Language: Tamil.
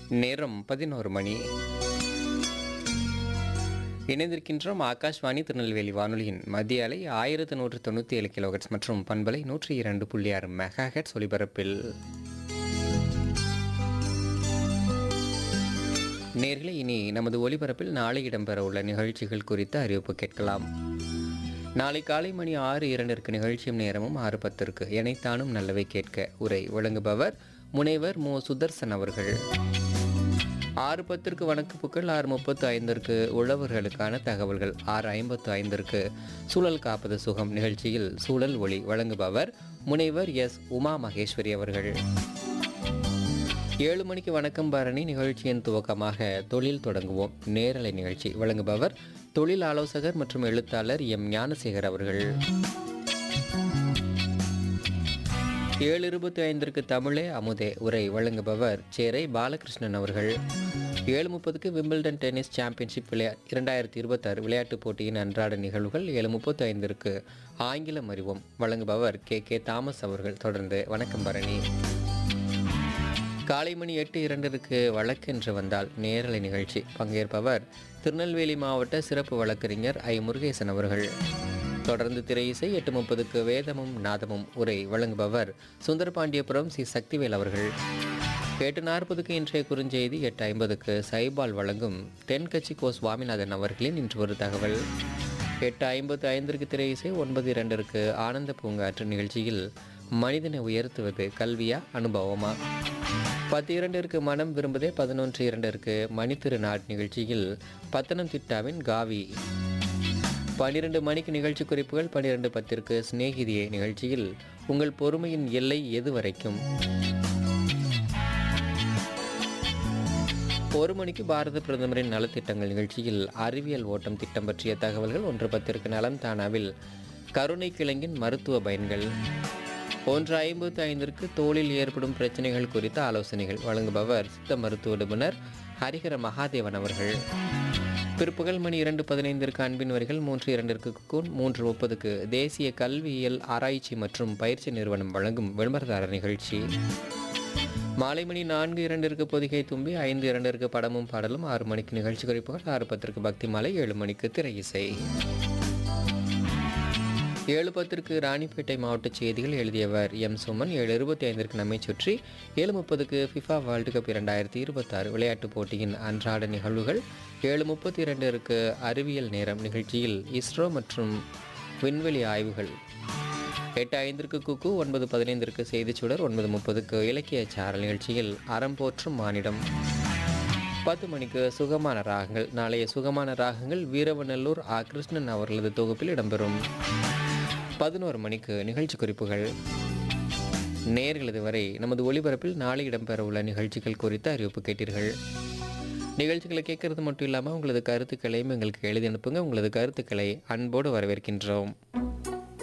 நேரம் பதினோரு மணி இணைந்திருக்கின்றோம் ஆகாஷ்வாணி திருநெல்வேலி வானொலியின் மத்திய அலை ஆயிரத்து நூற்று தொண்ணூற்றி ஏழு கிலோஹெட்ஸ் மற்றும் பண்பலை நூற்றி இரண்டு புள்ளி ஆறு மெகா ஹெட்ஸ் ஒலிபரப்பில் நேர்களே இனி நமது ஒலிபரப்பில் நாளை இடம்பெற உள்ள நிகழ்ச்சிகள் குறித்த அறிவிப்பு கேட்கலாம் நாளை காலை மணி ஆறு இரண்டிற்கு நிகழ்ச்சியும் நேரமும் ஆறு பத்திற்கு எனைத்தானும் நல்லவை கேட்க உரை வழங்குபவர் முனைவர் மு சுதர்சன் அவர்கள் ஆறு பத்திற்கு வணக்கப்புக்கள் ஆறு முப்பத்து ஐந்திற்கு உழவர்களுக்கான தகவல்கள் ஆறு ஐம்பத்து ஐந்திற்கு சூழல் காப்பது சுகம் நிகழ்ச்சியில் சூழல் ஒளி வழங்குபவர் முனைவர் எஸ் உமா மகேஸ்வரி அவர்கள் ஏழு மணிக்கு வணக்கம் பரணி நிகழ்ச்சியின் துவக்கமாக தொழில் தொடங்குவோம் நேரலை நிகழ்ச்சி வழங்குபவர் தொழில் ஆலோசகர் மற்றும் எழுத்தாளர் எம் ஞானசேகர் அவர்கள் ஏழு இருபத்தி ஐந்திற்கு தமிழே அமுதே உரை வழங்குபவர் சேரை பாலகிருஷ்ணன் அவர்கள் ஏழு முப்பதுக்கு விம்பிள்டன் டென்னிஸ் சாம்பியன்ஷிப் விளையா இரண்டாயிரத்தி இருபத்தாறு விளையாட்டுப் போட்டியின் அன்றாட நிகழ்வுகள் ஏழு முப்பத்தி ஐந்திற்கு ஆங்கிலம் அறிவோம் வழங்குபவர் கே கே தாமஸ் அவர்கள் தொடர்ந்து வணக்கம் பரணி காலை மணி எட்டு இரண்டிற்கு வழக்கென்று வந்தால் நேரலை நிகழ்ச்சி பங்கேற்பவர் திருநெல்வேலி மாவட்ட சிறப்பு வழக்கறிஞர் ஐ முருகேசன் அவர்கள் தொடர்ந்து திரை இசை எட்டு முப்பதுக்கு வேதமும் நாதமும் உரை வழங்குபவர் சுந்தரபாண்டியபுரம் சி சக்திவேல் அவர்கள் எட்டு நாற்பதுக்கு இன்றைய குறுஞ்செய்தி எட்டு ஐம்பதுக்கு சைபால் வழங்கும் தென்கட்சி கோ சுவாமிநாதன் அவர்களின் இன்று ஒரு தகவல் எட்டு ஐம்பத்து ஐந்திற்கு திரை இசை ஒன்பது இரண்டிற்கு ஆனந்த பூங்காற்று நிகழ்ச்சியில் மனிதனை உயர்த்துவது கல்வியா அனுபவமா பத்து இரண்டிற்கு மனம் விரும்புதே பதினொன்று இரண்டிற்கு மணித்திருநாட் நிகழ்ச்சியில் பத்தனம்திட்டாவின் காவி பன்னிரண்டு மணிக்கு நிகழ்ச்சி குறிப்புகள் பன்னிரண்டு பத்திற்கு சிநேகிதியே நிகழ்ச்சியில் உங்கள் பொறுமையின் எல்லை எது வரைக்கும் ஒரு மணிக்கு பாரத பிரதமரின் நலத்திட்டங்கள் நிகழ்ச்சியில் அறிவியல் ஓட்டம் திட்டம் பற்றிய தகவல்கள் ஒன்று பத்திற்கு நலம் தானாவில் கருணை கிழங்கின் மருத்துவ பயன்கள் ஒன்று ஐம்பத்து ஐந்திற்கு தோளில் ஏற்படும் பிரச்சனைகள் குறித்த ஆலோசனைகள் வழங்குபவர் சித்த மருத்துவ நிபுணர் ஹரிஹர மகாதேவன் அவர்கள் பிற்பகல் மணி இரண்டு பதினைந்திற்கு அன்பின் வரிகள் மூன்று இரண்டிற்கு குக்கூன் மூன்று முப்பதுக்கு தேசிய கல்வியியல் ஆராய்ச்சி மற்றும் பயிற்சி நிறுவனம் வழங்கும் விளம்பரதாரர் நிகழ்ச்சி மாலை மணி நான்கு இரண்டிற்கு பொதிகை தும்பி ஐந்து இரண்டிற்கு படமும் பாடலும் ஆறு மணிக்கு நிகழ்ச்சி குறிப்புகள் ஆறு பத்திற்கு பக்தி மாலை ஏழு மணிக்கு திரை இசை ஏழு பத்திற்கு ராணிப்பேட்டை மாவட்ட செய்திகள் எழுதியவர் எம் சுமன் ஏழு இருபத்தி ஐந்திற்கு நம்மை சுற்றி ஏழு முப்பதுக்கு ஃபிஃபா வேர்ல்டு கப் இரண்டாயிரத்தி இருபத்தாறு விளையாட்டுப் போட்டியின் அன்றாட நிகழ்வுகள் ஏழு முப்பத்தி இரண்டிற்கு அறிவியல் நேரம் நிகழ்ச்சியில் இஸ்ரோ மற்றும் விண்வெளி ஆய்வுகள் எட்டு ஐந்திற்கு குக்கு ஒன்பது பதினைந்திற்கு செய்திச்சுடர் ஒன்பது முப்பதுக்கு இலக்கிய சாரல் நிகழ்ச்சியில் அறம் போற்றும் மானிடம் பத்து மணிக்கு சுகமான ராகங்கள் நாளைய சுகமான ராகங்கள் வீரவநல்லூர் ஆ கிருஷ்ணன் அவர்களது தொகுப்பில் இடம்பெறும் பதினோரு மணிக்கு நிகழ்ச்சி குறிப்புகள் நேர்கள் இதுவரை நமது ஒளிபரப்பில் நாளை இடம்பெற உள்ள நிகழ்ச்சிகள் குறித்த அறிவிப்பு கேட்டீர்கள் நிகழ்ச்சிகளை கேட்கறது மட்டும் இல்லாமல் உங்களது கருத்துக்களையும் எங்களுக்கு எழுதி அனுப்புங்க உங்களது கருத்துக்களை அன்போடு வரவேற்கின்றோம்